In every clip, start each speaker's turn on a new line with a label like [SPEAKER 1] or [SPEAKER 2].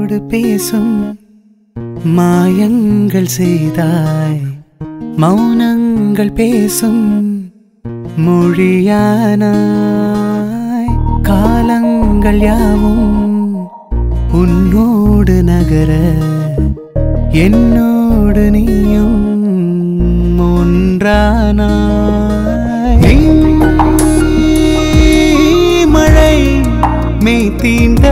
[SPEAKER 1] வாழ்வோடு பேசும் மாயங்கள் செய்தாய் மௌனங்கள் பேசும் மொழியானாய் காலங்கள் யாவும் உன்னோடு நகர என்னோடு நீயும் ஒன்றானாய் மழை மெய் தீண்ட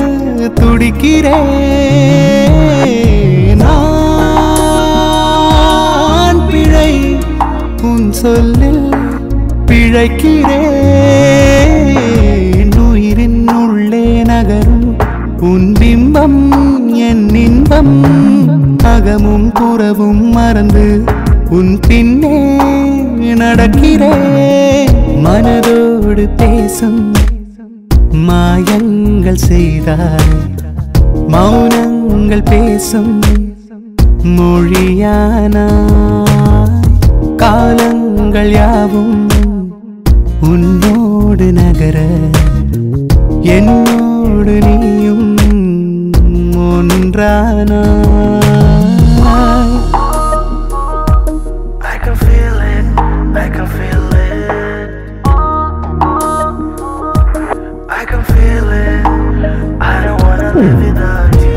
[SPEAKER 1] துடிக்கிறேன் நான் பிழை உன் சொல்லில் பிழைக்கிறேன் உயிரின் உள்ளே நகரும் உன் பிம்பம் என் இன்பம் அகமும் புறவும் மறந்து உன் பின்னே நடக்கிறேன் மனதோடு பேசும் மாயங்கள் செய்தாய் மௌனங்கள் பேசும் மொழியானாய் காலங்கள் யாவும் உன்னோடு நகர என்னோடு நீயும் ஒன்றானாய்
[SPEAKER 2] I can feel it, I can feel it. I can feel it. I don't wanna live without you.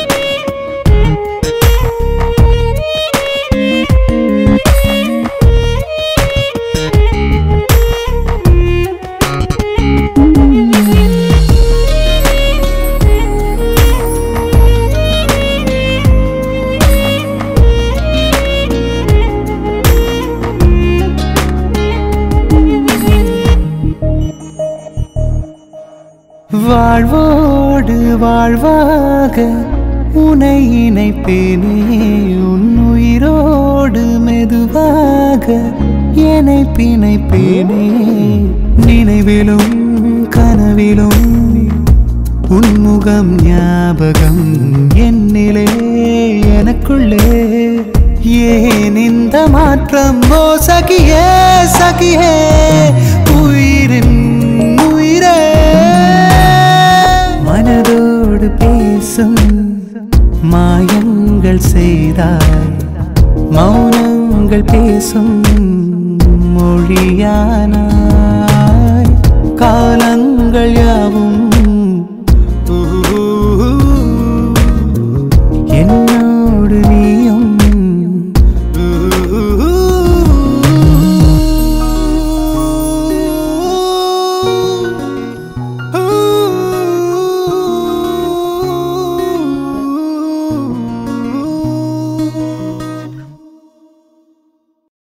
[SPEAKER 1] வாழ்வோடு வாழ்வாக உனை இணைப்பேனே உன் உயிரோடு மெதுவாக என்னை பிணைப்பேனே நினைவிலும் கனவிலும் உன்முகம் ஞாபகம் என்னிலே எனக்குள்ளே ஏன் இந்த மாற்றம் ஓ சகியே சகியே உயிரின் உயிரே மனதோடு பேசும் மாயங்கள் செய்தாய் மௌனங்கள் பேசும் மொழியானாய் காலங்கள் யா